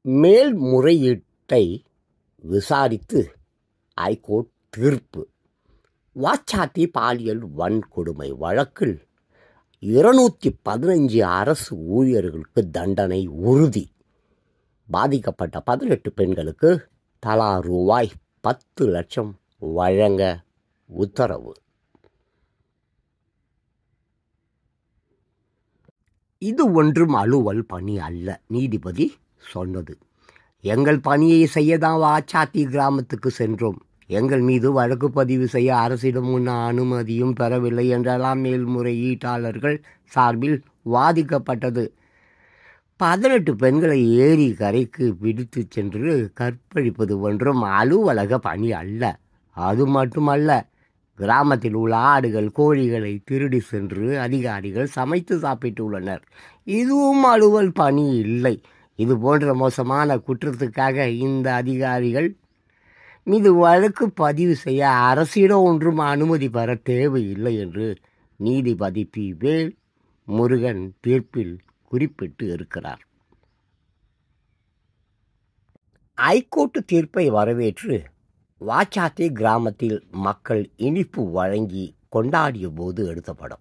மேல்முறையீட்டை விசாரித்து ஐகோர்ட் தீர்ப்பு வாச்சாத்தி பாலியல் வன்கொடுமை வழக்கில் இருநூற்றி பதினஞ்சு அரசு ஊழியர்களுக்கு தண்டனை உறுதி பாதிக்கப்பட்ட பதினெட்டு பெண்களுக்கு தலா ரூபாய் பத்து லட்சம் வழங்க உத்தரவு இது ஒன்றும் அலுவல் பணி அல்ல நீதிபதி சொன்னது எங்கள் பணியை செய்யதான் வாச்சாத்தி கிராமத்துக்கு சென்றோம் எங்கள் மீது வழக்கு பதிவு செய்ய அரசிடம் முன் அனுமதியும் பெறவில்லை என்றெல்லாம் மேல்முறையீட்டாளர்கள் சார்பில் வாதிக்கப்பட்டது பதினெட்டு பெண்களை ஏரி கரைக்கு பிடித்து சென்று கற்பழிப்பது ஒன்றும் அலுவலக பணி அல்ல அது மட்டுமல்ல கிராமத்தில் உள்ள ஆடுகள் கோழிகளை திருடி சென்று அதிகாரிகள் சமைத்து சாப்பிட்டுள்ளனர் இதுவும் அலுவல் பணி இல்லை இது போன்ற மோசமான குற்றத்துக்காக இந்த அதிகாரிகள் மீது வழக்கு பதிவு செய்ய அரசிடம் ஒன்றும் அனுமதி பெற தேவையில்லை என்று நீதிபதி பி வேல் முருகன் தீர்ப்பில் குறிப்பிட்டு இருக்கிறார் ஐகோர்ட் தீர்ப்பை வரவேற்று வாச்சாத்தி கிராமத்தில் மக்கள் இனிப்பு வழங்கி கொண்டாடிய போது எடுத்த படம்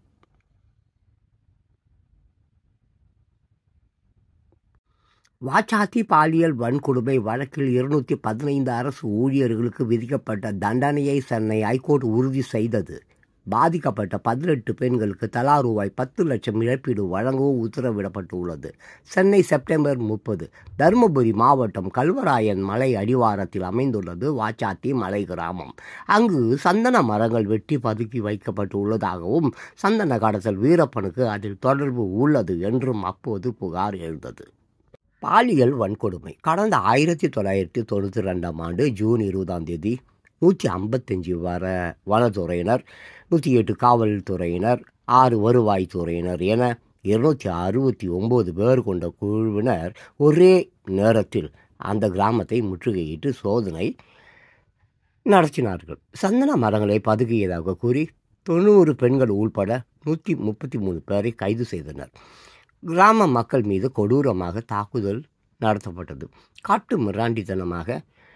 வாச்சாத்தி பாலியல் வன்கொடுமை வழக்கில் இருநூற்றி பதினைந்து அரசு ஊழியர்களுக்கு விதிக்கப்பட்ட தண்டனையை சென்னை ஐகோர்ட் உறுதி செய்தது பாதிக்கப்பட்ட பதினெட்டு பெண்களுக்கு தலா ரூபாய் பத்து லட்சம் இழப்பீடு வழங்கவும் உத்தரவிடப்பட்டுள்ளது சென்னை செப்டம்பர் முப்பது தருமபுரி மாவட்டம் கல்வராயன் மலை அடிவாரத்தில் அமைந்துள்ளது வாச்சாத்தி மலை கிராமம் அங்கு சந்தன மரங்கள் வெட்டி பதுக்கி வைக்கப்பட்டுள்ளதாகவும் சந்தன கடத்தல் வீரப்பனுக்கு அதில் தொடர்பு உள்ளது என்றும் அப்போது புகார் எழுந்தது பாலியல் வன்கொடுமை கடந்த ஆயிரத்தி தொள்ளாயிரத்தி தொண்ணூற்றி ரெண்டாம் ஆண்டு ஜூன் இருபதாம் தேதி நூற்றி ஐம்பத்தஞ்சு வர வனத்துறையினர் நூற்றி எட்டு காவல்துறையினர் ஆறு வருவாய்த்துறையினர் என இருநூற்றி அறுபத்தி ஒம்பது பேர் கொண்ட குழுவினர் ஒரே நேரத்தில் அந்த கிராமத்தை முற்றுகையிட்டு சோதனை நடத்தினார்கள் சந்தன மரங்களை பதுக்கியதாக கூறி தொண்ணூறு பெண்கள் உள்பட நூற்றி முப்பத்தி மூணு பேரை கைது செய்தனர் கிராம மக்கள் மீது கொடூரமாக தாக்குதல் நடத்தப்பட்டது காட்டு மிராண்டித்தனமாக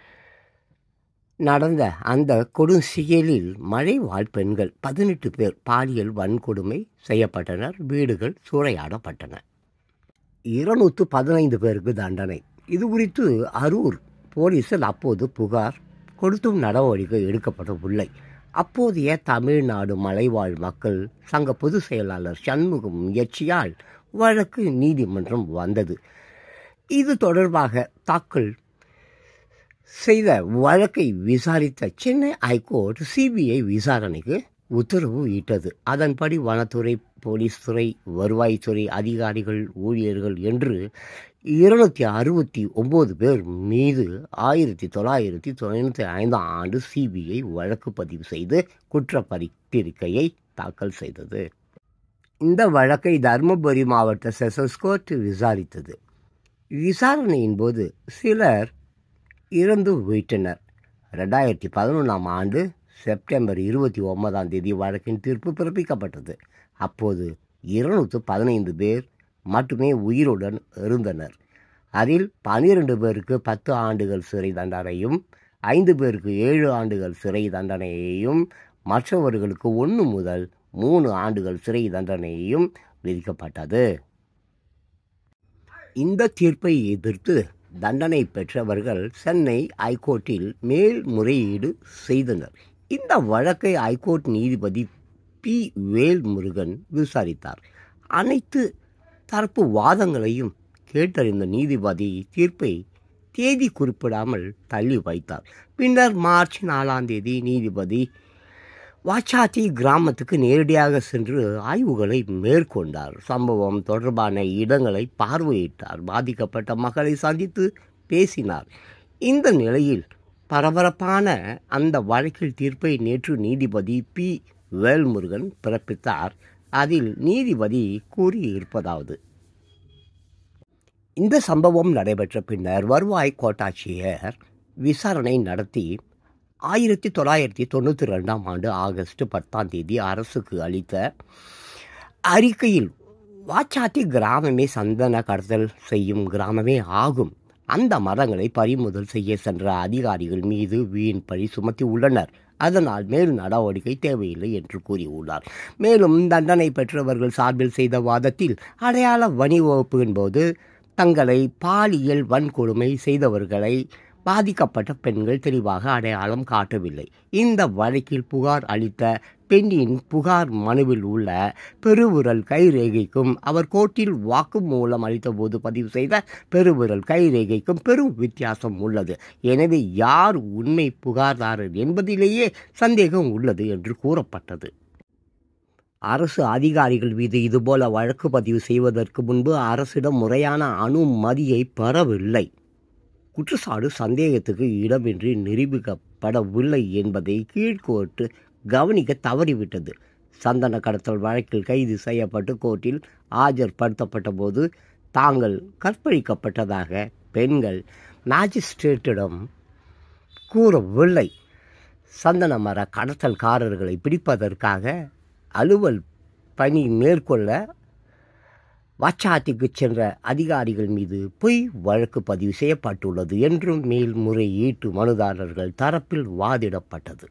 நடந்த அந்த கொடுஞ்செயலில் மழைவாழ் பெண்கள் பதினெட்டு பேர் பாலியல் வன்கொடுமை செய்யப்பட்டனர் வீடுகள் சூறையாடப்பட்டன இருநூற்று பதினைந்து பேருக்கு தண்டனை இது குறித்து அரூர் போலீசில் அப்போது புகார் கொடுத்தும் நடவடிக்கை எடுக்கப்படவில்லை அப்போதைய தமிழ்நாடு மலைவாழ் மக்கள் சங்க பொதுச் செயலாளர் சண்முகம் முயற்சியால் வழக்கு நீதிமன்றம் வந்தது இது தொடர்பாக தாக்கல் செய்த வழக்கை விசாரித்த சென்னை ஐகோர்ட் சிபிஐ விசாரணைக்கு உத்தரவு இட்டது அதன்படி வனத்துறை போலீஸ் துறை வருவாய்த்துறை அதிகாரிகள் ஊழியர்கள் என்று இருநூத்தி அறுபத்தி ஒம்பது பேர் மீது ஆயிரத்தி தொள்ளாயிரத்தி தொண்ணூற்றி ஐந்தாம் ஆண்டு சிபிஐ வழக்கு பதிவு செய்து குற்றப்பத்திரிகையை தாக்கல் செய்தது இந்த வழக்கை தருமபுரி மாவட்ட செஷன்ஸ் கோர்ட் விசாரித்தது விசாரணையின் போது சிலர் இறந்து விட்டனர் ரெண்டாயிரத்தி பதினொன்றாம் ஆண்டு செப்டம்பர் இருபத்தி ஒன்பதாம் தேதி வழக்கின் தீர்ப்பு பிறப்பிக்கப்பட்டது அப்போது இருநூற்று பதினைந்து பேர் மட்டுமே உயிருடன் இருந்தனர் அதில் பனிரெண்டு பேருக்கு பத்து ஆண்டுகள் சிறை தண்டனையும் ஐந்து பேருக்கு ஏழு ஆண்டுகள் சிறை தண்டனையையும் மற்றவர்களுக்கு ஒன்று முதல் மூணு ஆண்டுகள் சிறை தண்டனையையும் விதிக்கப்பட்டது இந்த தீர்ப்பை எதிர்த்து தண்டனை பெற்றவர்கள் சென்னை ஐகோர்ட்டில் மேல்முறையீடு செய்தனர் இந்த வழக்கை ஐகோர்ட் நீதிபதி பி வேல்முருகன் விசாரித்தார் அனைத்து தரப்பு வாதங்களையும் கேட்டறிந்த நீதிபதி தீர்ப்பை தேதி குறிப்பிடாமல் தள்ளி வைத்தார் பின்னர் மார்ச் நாலாம் தேதி நீதிபதி வாச்சாத்தி கிராமத்துக்கு நேரடியாக சென்று ஆய்வுகளை மேற்கொண்டார் சம்பவம் தொடர்பான இடங்களை பார்வையிட்டார் பாதிக்கப்பட்ட மக்களை சந்தித்து பேசினார் இந்த நிலையில் பரபரப்பான அந்த வழக்கில் தீர்ப்பை நேற்று நீதிபதி பி வேல்முருகன் பிறப்பித்தார் அதில் நீதிபதி கூறியிருப்பதாவது இந்த சம்பவம் நடைபெற்ற பின்னர் வருவாய் கோட்டாட்சியர் விசாரணை நடத்தி ஆயிரத்தி தொள்ளாயிரத்தி தொண்ணூற்றி ரெண்டாம் ஆண்டு ஆகஸ்ட் பத்தாம் தேதி அரசுக்கு அளித்த அறிக்கையில் வாச்சாத்தி கிராமமே சந்தன கடத்தல் செய்யும் கிராமமே ஆகும் அந்த மரங்களை பறிமுதல் செய்ய சென்ற அதிகாரிகள் மீது வீண் பழி சுமத்தி உள்ளனர் அதனால் மேல் நடவடிக்கை தேவையில்லை என்று கூறியுள்ளார் மேலும் தண்டனை பெற்றவர்கள் சார்பில் செய்த வாதத்தில் அடையாள வணிவகுப்பின் போது தங்களை பாலியல் வன்கொடுமை செய்தவர்களை பாதிக்கப்பட்ட பெண்கள் தெளிவாக அடையாளம் காட்டவில்லை இந்த வழக்கில் புகார் அளித்த பெண்ணின் புகார் மனுவில் உள்ள பெருவிரல் கைரேகைக்கும் அவர் கோர்ட்டில் வாக்குமூலம் அளித்தபோது பதிவு செய்த பெருவிரல் கைரேகைக்கும் பெரும் வித்தியாசம் உள்ளது எனவே யார் உண்மை புகார்தாரர் என்பதிலேயே சந்தேகம் உள்ளது என்று கூறப்பட்டது அரசு அதிகாரிகள் மீது இதுபோல வழக்கு பதிவு செய்வதற்கு முன்பு அரசிடம் முறையான அனுமதியை பெறவில்லை குற்றச்சாட்டு சந்தேகத்துக்கு இடமின்றி நிரூபிக்கப்படவில்லை என்பதை கீழ்கோர்ட்டு கவனிக்க தவறிவிட்டது சந்தன கடத்தல் வழக்கில் கைது செய்யப்பட்டு கோர்ட்டில் ஆஜர்படுத்தப்பட்ட போது தாங்கள் கற்பழிக்கப்பட்டதாக பெண்கள் மேஜிஸ்ட்ரேட்டிடம் கூறவில்லை சந்தன மர கடத்தல்காரர்களை பிடிப்பதற்காக அலுவல் பணி மேற்கொள்ள வாச்சாத்திக்கு சென்ற அதிகாரிகள் மீது பொய் வழக்கு பதிவு செய்யப்பட்டுள்ளது என்றும் மேல்முறையீட்டு மனுதாரர்கள் தரப்பில் வாதிடப்பட்டது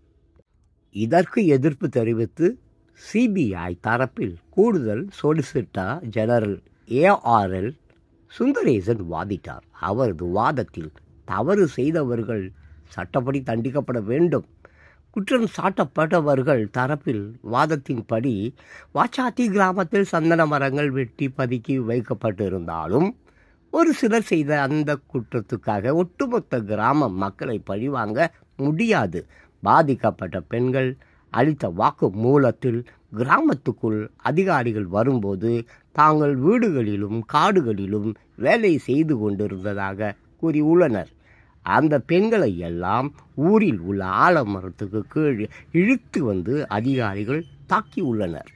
இதற்கு எதிர்ப்பு தெரிவித்து சிபிஐ தரப்பில் கூடுதல் சொலிசிட்டர் ஜெனரல் ஏஆர்எல் சுந்தரேசன் வாதிட்டார் அவரது வாதத்தில் தவறு செய்தவர்கள் சட்டப்படி தண்டிக்கப்பட வேண்டும் குற்றம் சாட்டப்பட்டவர்கள் தரப்பில் வாதத்தின்படி வாச்சாத்தி கிராமத்தில் சந்தன மரங்கள் வெட்டி பதுக்கி வைக்கப்பட்டிருந்தாலும் ஒரு சிலர் செய்த அந்த குற்றத்துக்காக ஒட்டுமொத்த கிராம மக்களை பழிவாங்க முடியாது பாதிக்கப்பட்ட பெண்கள் அளித்த வாக்கு மூலத்தில் கிராமத்துக்குள் அதிகாரிகள் வரும்போது தாங்கள் வீடுகளிலும் காடுகளிலும் வேலை செய்து கொண்டிருந்ததாக கூறியுள்ளனர் அந்த பெண்களை எல்லாம் ஊரில் உள்ள ஆலமரத்துக்கு கீழ் இழுத்து வந்து அதிகாரிகள் தாக்கியுள்ளனர்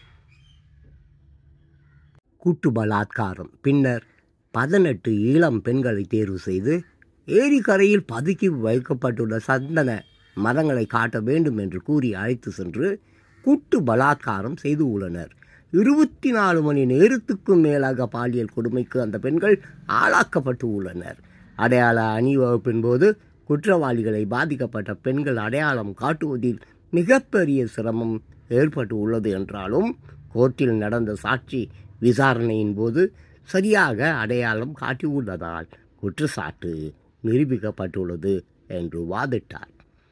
கூட்டு பலாத்காரம் பின்னர் பதினெட்டு இளம் பெண்களை தேர்வு செய்து ஏரிக்கரையில் பதுக்கி வைக்கப்பட்டுள்ள சந்தன மரங்களை காட்ட வேண்டும் என்று கூறி அழைத்து சென்று கூட்டு பலாத்காரம் செய்து உள்ளனர் இருபத்தி நாலு மணி நேரத்துக்கும் மேலாக பாலியல் கொடுமைக்கு அந்த பெண்கள் ஆளாக்கப்பட்டு உள்ளனர் அடையாள அணிவகுப்பின் போது குற்றவாளிகளை பாதிக்கப்பட்ட பெண்கள் அடையாளம் காட்டுவதில் மிகப்பெரிய சிரமம் ஏற்பட்டு உள்ளது என்றாலும் கோர்ட்டில் நடந்த சாட்சி விசாரணையின் போது சரியாக அடையாளம் காட்டியுள்ளதால் குற்றச்சாட்டு நிரூபிக்கப்பட்டுள்ளது என்று வாதிட்டார்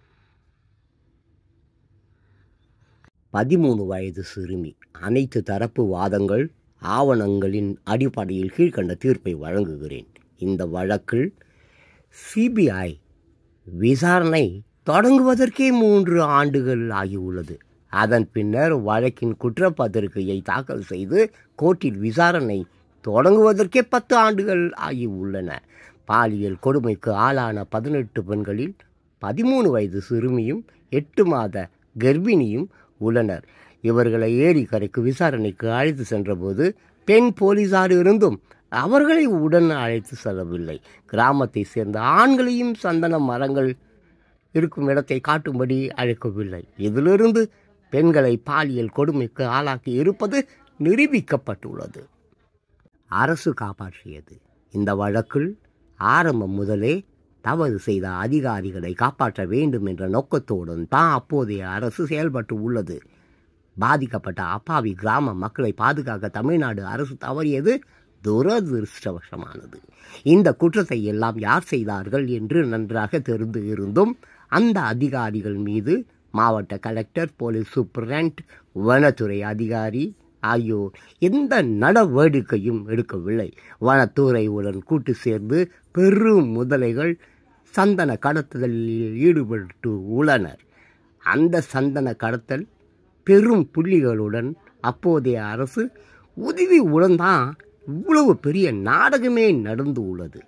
பதிமூணு வயது சிறுமி அனைத்து தரப்பு வாதங்கள் ஆவணங்களின் அடிப்படையில் கீழ்கண்ட தீர்ப்பை வழங்குகிறேன் இந்த வழக்கில் சிபிஐ விசாரணை தொடங்குவதற்கே மூன்று ஆண்டுகள் ஆகியுள்ளது அதன் பின்னர் வழக்கின் குற்றப்பத்திரிகையை தாக்கல் செய்து கோர்ட்டில் விசாரணை தொடங்குவதற்கே பத்து ஆண்டுகள் ஆகியுள்ளன பாலியல் கொடுமைக்கு ஆளான பதினெட்டு பெண்களில் பதிமூணு வயது சிறுமியும் எட்டு மாத கர்ப்பிணியும் உள்ளனர் இவர்களை ஏரிக்கரைக்கு விசாரணைக்கு அழைத்து சென்றபோது பெண் போலீசார் இருந்தும் அவர்களை உடன் அழைத்து செல்லவில்லை கிராமத்தை சேர்ந்த ஆண்களையும் சந்தன மரங்கள் இருக்கும் இடத்தை காட்டும்படி அழைக்கவில்லை இதிலிருந்து பெண்களை பாலியல் கொடுமைக்கு ஆளாக்கி இருப்பது நிரூபிக்கப்பட்டுள்ளது அரசு காப்பாற்றியது இந்த வழக்கில் ஆரம்பம் முதலே தவறு செய்த அதிகாரிகளை காப்பாற்ற வேண்டும் என்ற நோக்கத்துடன் தான் அப்போதைய அரசு செயல்பட்டு உள்ளது பாதிக்கப்பட்ட அப்பாவி கிராம மக்களை பாதுகாக்க தமிழ்நாடு அரசு தவறியது துரதிருஷ்டவசமானது இந்த குற்றத்தை எல்லாம் யார் செய்தார்கள் என்று நன்றாக தெரிந்து இருந்தும் அந்த அதிகாரிகள் மீது மாவட்ட கலெக்டர் போலீஸ் சூப்பரண்ட் வனத்துறை அதிகாரி ஆகியோர் எந்த நடவடிக்கையும் எடுக்கவில்லை வனத்துறையுடன் கூட்டு சேர்ந்து பெரும் முதலைகள் சந்தன கடத்துதலில் ஈடுபட்டு உள்ளனர் அந்த சந்தன கடத்தல் பெரும் புள்ளிகளுடன் அப்போதைய அரசு உதவியுடன் தான் இவ்வளவு பெரிய நாடகமே நடந்து உள்ளது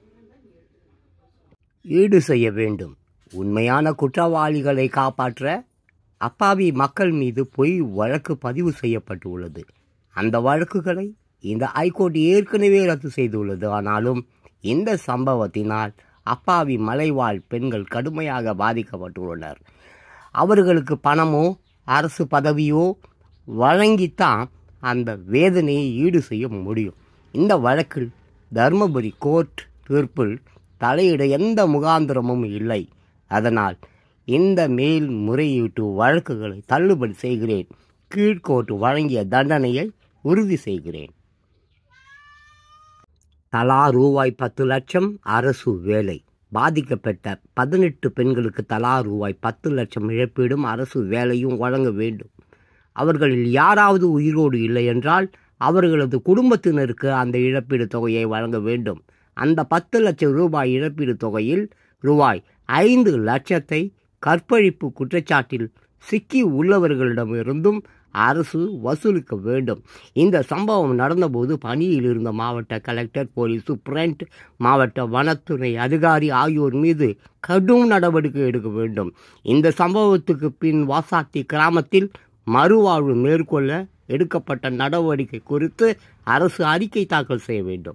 ஈடு செய்ய வேண்டும் உண்மையான குற்றவாளிகளை காப்பாற்ற அப்பாவி மக்கள் மீது பொய் வழக்கு பதிவு செய்யப்பட்டுள்ளது அந்த வழக்குகளை இந்த ஐகோர்ட் ஏற்கனவே ரத்து செய்துள்ளது ஆனாலும் இந்த சம்பவத்தினால் அப்பாவி மலைவாழ் பெண்கள் கடுமையாக பாதிக்கப்பட்டுள்ளனர் அவர்களுக்கு பணமோ அரசு பதவியோ வழங்கித்தான் அந்த வேதனையை ஈடு செய்ய முடியும் இந்த வழக்கில் தருமபுரி கோர்ட் தீர்ப்பில் தலையிட எந்த முகாந்திரமும் இல்லை அதனால் இந்த மேல்முறையீட்டு வழக்குகளை தள்ளுபடி செய்கிறேன் கீழ்கோர்ட்டு வழங்கிய தண்டனையை உறுதி செய்கிறேன் தலா ரூபாய் பத்து லட்சம் அரசு வேலை பாதிக்கப்பட்ட பதினெட்டு பெண்களுக்கு தலா ரூபாய் பத்து லட்சம் இழப்பீடும் அரசு வேலையும் வழங்க வேண்டும் அவர்களில் யாராவது உயிரோடு இல்லை என்றால் அவர்களது குடும்பத்தினருக்கு அந்த இழப்பீடு தொகையை வழங்க வேண்டும் அந்த பத்து லட்சம் ரூபாய் இழப்பீடு தொகையில் ரூபாய் ஐந்து லட்சத்தை கற்பழிப்பு குற்றச்சாட்டில் சிக்கி உள்ளவர்களிடமிருந்தும் அரசு வசூலிக்க வேண்டும் இந்த சம்பவம் நடந்தபோது பணியில் இருந்த மாவட்ட கலெக்டர் போலீஸ் சூப்பரண்ட் மாவட்ட வனத்துறை அதிகாரி ஆகியோர் மீது கடும் நடவடிக்கை எடுக்க வேண்டும் இந்த சம்பவத்துக்கு பின் வாசாத்தி கிராமத்தில் மறுவாழ்வு மேற்கொள்ள எடுக்கப்பட்ட நடவடிக்கை குறித்து அரசு அறிக்கை தாக்கல் செய்ய வேண்டும்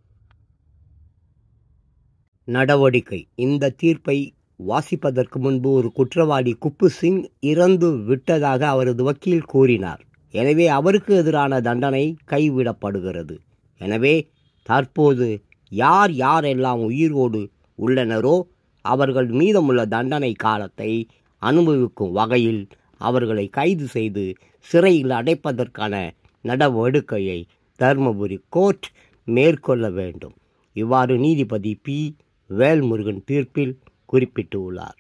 நடவடிக்கை இந்த தீர்ப்பை வாசிப்பதற்கு முன்பு ஒரு குற்றவாளி குப்பு சிங் இறந்து விட்டதாக அவரது வக்கீல் கூறினார் எனவே அவருக்கு எதிரான தண்டனை கைவிடப்படுகிறது எனவே தற்போது யார் யாரெல்லாம் உயிரோடு உள்ளனரோ அவர்கள் மீதமுள்ள தண்டனை காலத்தை அனுபவிக்கும் வகையில் அவர்களை கைது செய்து சிறையில் அடைப்பதற்கான நடவடிக்கையை தருமபுரி கோர்ட் மேற்கொள்ள வேண்டும் இவ்வாறு நீதிபதி பி வேல்முருகன் தீர்ப்பில் குறிப்பிட்டுள்ளார்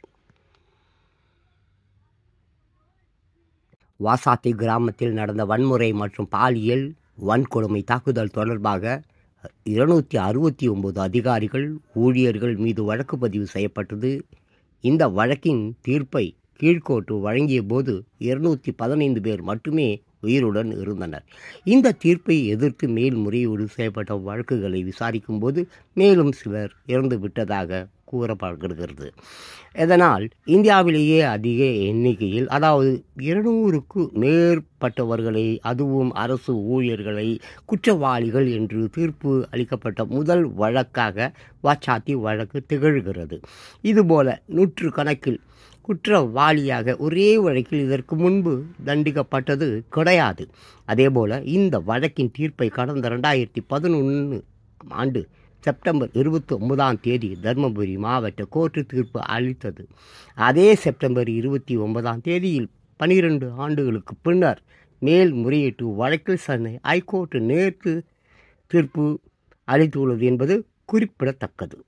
வாசாத்தி கிராமத்தில் நடந்த வன்முறை மற்றும் பாலியல் வன்கொடுமை தாக்குதல் தொடர்பாக இருநூற்றி அறுபத்தி ஒன்பது அதிகாரிகள் ஊழியர்கள் மீது வழக்கு பதிவு செய்யப்பட்டது இந்த வழக்கின் தீர்ப்பை கீழ்கோர்ட்டு வழங்கிய போது இருநூற்றி பதினைந்து பேர் மட்டுமே உயிருடன் இருந்தனர் இந்த தீர்ப்பை எதிர்த்து மேல்முறையீடு செய்யப்பட்ட வழக்குகளை விசாரிக்கும் போது மேலும் சிலர் இறந்து விட்டதாக கூறப்படுகிறது இதனால் இந்தியாவிலேயே அதிக எண்ணிக்கையில் அதாவது இருநூறுக்கு மேற்பட்டவர்களை அதுவும் அரசு ஊழியர்களை குற்றவாளிகள் என்று தீர்ப்பு அளிக்கப்பட்ட முதல் வழக்காக வாச்சாத்தி வழக்கு திகழ்கிறது இதுபோல நூற்று கணக்கில் குற்றவாளியாக ஒரே வழக்கில் இதற்கு முன்பு தண்டிக்கப்பட்டது கிடையாது அதேபோல இந்த வழக்கின் தீர்ப்பை கடந்த ரெண்டாயிரத்தி பதினொன்று ஆண்டு செப்டம்பர் இருபத்தி ஒன்பதாம் தேதி தருமபுரி மாவட்ட கோர்ட்டு தீர்ப்பு அளித்தது அதே செப்டம்பர் இருபத்தி ஒன்பதாம் தேதியில் பனிரெண்டு ஆண்டுகளுக்கு பின்னர் மேல் முறையீட்டு வழக்கில் சென்னை ஐகோர்ட்டு நேற்று தீர்ப்பு அளித்துள்ளது என்பது குறிப்பிடத்தக்கது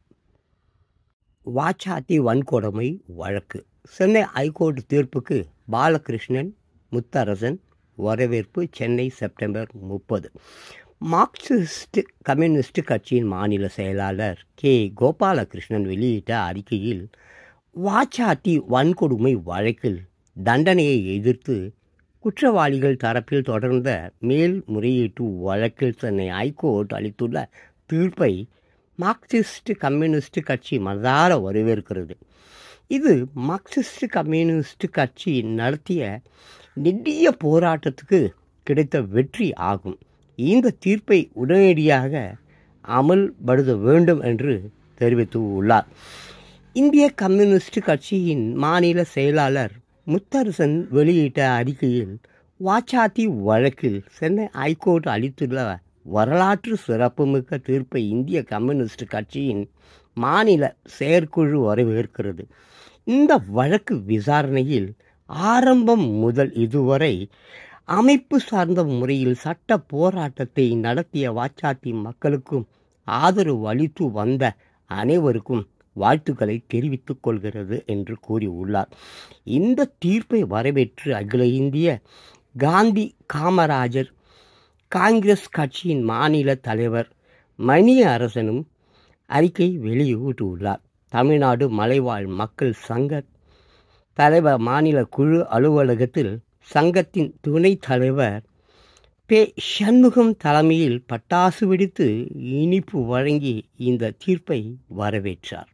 வாச்சாத்தி வன்கொடுமை வழக்கு சென்னை ஐகோர்ட் தீர்ப்புக்கு பாலகிருஷ்ணன் முத்தரசன் வரவேற்பு சென்னை செப்டம்பர் முப்பது மார்க்சிஸ்ட் கம்யூனிஸ்ட் கட்சியின் மாநில செயலாளர் கே கோபாலகிருஷ்ணன் வெளியிட்ட அறிக்கையில் வாச்சாத்தி வன்கொடுமை வழக்கில் தண்டனையை எதிர்த்து குற்றவாளிகள் தரப்பில் தொடர்ந்த மேல்முறையீட்டு வழக்கில் சென்னை ஐகோர்ட் அளித்துள்ள தீர்ப்பை மார்க்சிஸ்ட் கம்யூனிஸ்ட் கட்சி மனதார வரவேற்கிறது இது மார்க்சிஸ்ட் கம்யூனிஸ்ட் கட்சி நடத்திய நெடிய போராட்டத்துக்கு கிடைத்த வெற்றி ஆகும் இந்த தீர்ப்பை உடனடியாக அமல்படுத்த வேண்டும் என்று தெரிவித்துள்ளார் இந்திய கம்யூனிஸ்ட் கட்சியின் மாநில செயலாளர் முத்தரசன் வெளியிட்ட அறிக்கையில் வாச்சாத்தி வழக்கில் சென்னை ஐகோர்ட் அளித்துள்ள வரலாற்று சிறப்புமிக்க தீர்ப்பை இந்திய கம்யூனிஸ்ட் கட்சியின் மாநில செயற்குழு வரவேற்கிறது இந்த வழக்கு விசாரணையில் ஆரம்பம் முதல் இதுவரை அமைப்பு சார்ந்த முறையில் சட்ட போராட்டத்தை நடத்திய வாச்சாத்தி மக்களுக்கும் ஆதரவு அளித்து வந்த அனைவருக்கும் வாழ்த்துக்களை தெரிவித்துக் கொள்கிறது என்று கூறியுள்ளார் இந்த தீர்ப்பை வரவேற்று அகில இந்திய காந்தி காமராஜர் காங்கிரஸ் கட்சியின் மாநில தலைவர் மணி அரசனும் அறிக்கை வெளியிட்டுள்ளார் தமிழ்நாடு மலைவாழ் மக்கள் சங்க தலைவர் மாநில குழு அலுவலகத்தில் சங்கத்தின் துணைத் தலைவர் பே சண்முகம் தலைமையில் பட்டாசு வெடித்து இனிப்பு வழங்கி இந்த தீர்ப்பை வரவேற்றார்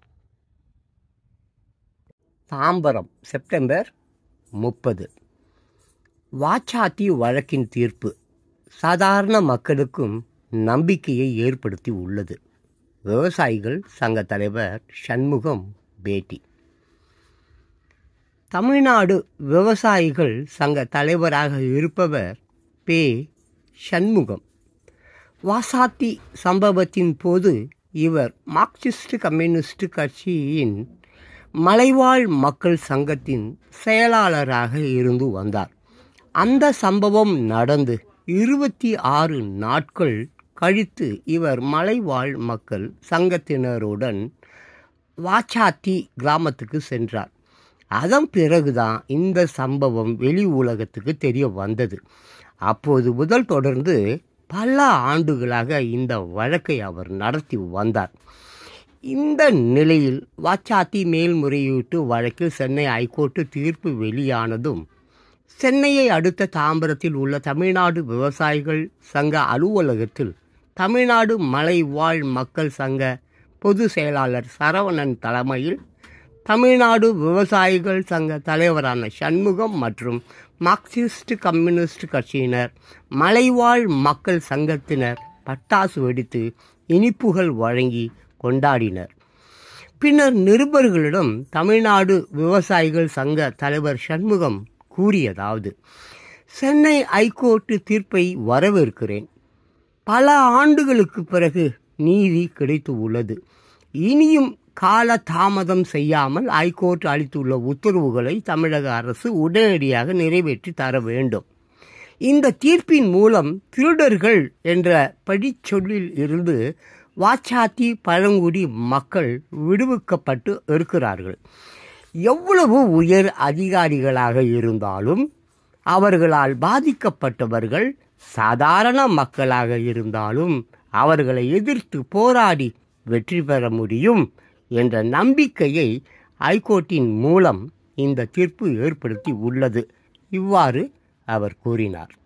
தாம்பரம் செப்டம்பர் முப்பது வாச்சாத்தி வழக்கின் தீர்ப்பு சாதாரண மக்களுக்கும் நம்பிக்கையை ஏற்படுத்தி உள்ளது விவசாயிகள் சங்க தலைவர் சண்முகம் பேட்டி தமிழ்நாடு விவசாயிகள் சங்க தலைவராக இருப்பவர் பே சண்முகம் வாசாத்தி சம்பவத்தின் போது இவர் மார்க்சிஸ்ட் கம்யூனிஸ்ட் கட்சியின் மலைவாழ் மக்கள் சங்கத்தின் செயலாளராக இருந்து வந்தார் அந்த சம்பவம் நடந்து இருபத்தி ஆறு நாட்கள் கழித்து இவர் மலைவாழ் மக்கள் சங்கத்தினருடன் வாச்சாத்தி கிராமத்துக்கு சென்றார் அதன் பிறகுதான் இந்த சம்பவம் வெளி உலகத்துக்கு தெரிய வந்தது அப்போது முதல் தொடர்ந்து பல ஆண்டுகளாக இந்த வழக்கை அவர் நடத்தி வந்தார் இந்த நிலையில் வாச்சாத்தி மேல்முறையீட்டு வழக்கில் சென்னை ஐகோர்ட்டு தீர்ப்பு வெளியானதும் சென்னையை அடுத்த தாம்பரத்தில் உள்ள தமிழ்நாடு விவசாயிகள் சங்க அலுவலகத்தில் தமிழ்நாடு மலைவாழ் மக்கள் சங்க பொதுச் செயலாளர் சரவணன் தலைமையில் தமிழ்நாடு விவசாயிகள் சங்க தலைவரான சண்முகம் மற்றும் மார்க்சிஸ்ட் கம்யூனிஸ்ட் கட்சியினர் மலைவாழ் மக்கள் சங்கத்தினர் பட்டாசு வெடித்து இனிப்புகள் வழங்கி கொண்டாடினர் பின்னர் நிருபர்களிடம் தமிழ்நாடு விவசாயிகள் சங்க தலைவர் சண்முகம் கூறியதாவது சென்னை ஐகோர்ட்டு தீர்ப்பை வரவேற்கிறேன் பல ஆண்டுகளுக்கு பிறகு நீதி கிடைத்து உள்ளது இனியும் கால தாமதம் செய்யாமல் ஐகோர்ட் அளித்துள்ள உத்தரவுகளை தமிழக அரசு உடனடியாக நிறைவேற்றி தர வேண்டும் இந்த தீர்ப்பின் மூலம் திருடர்கள் என்ற படிச்சொல்லில் இருந்து வாச்சாத்தி பழங்குடி மக்கள் விடுவிக்கப்பட்டு இருக்கிறார்கள் எவ்வளவு உயர் அதிகாரிகளாக இருந்தாலும் அவர்களால் பாதிக்கப்பட்டவர்கள் சாதாரண மக்களாக இருந்தாலும் அவர்களை எதிர்த்து போராடி வெற்றி பெற முடியும் என்ற நம்பிக்கையை ஐகோர்ட்டின் மூலம் இந்த தீர்ப்பு ஏற்படுத்தி உள்ளது இவ்வாறு அவர் கூறினார்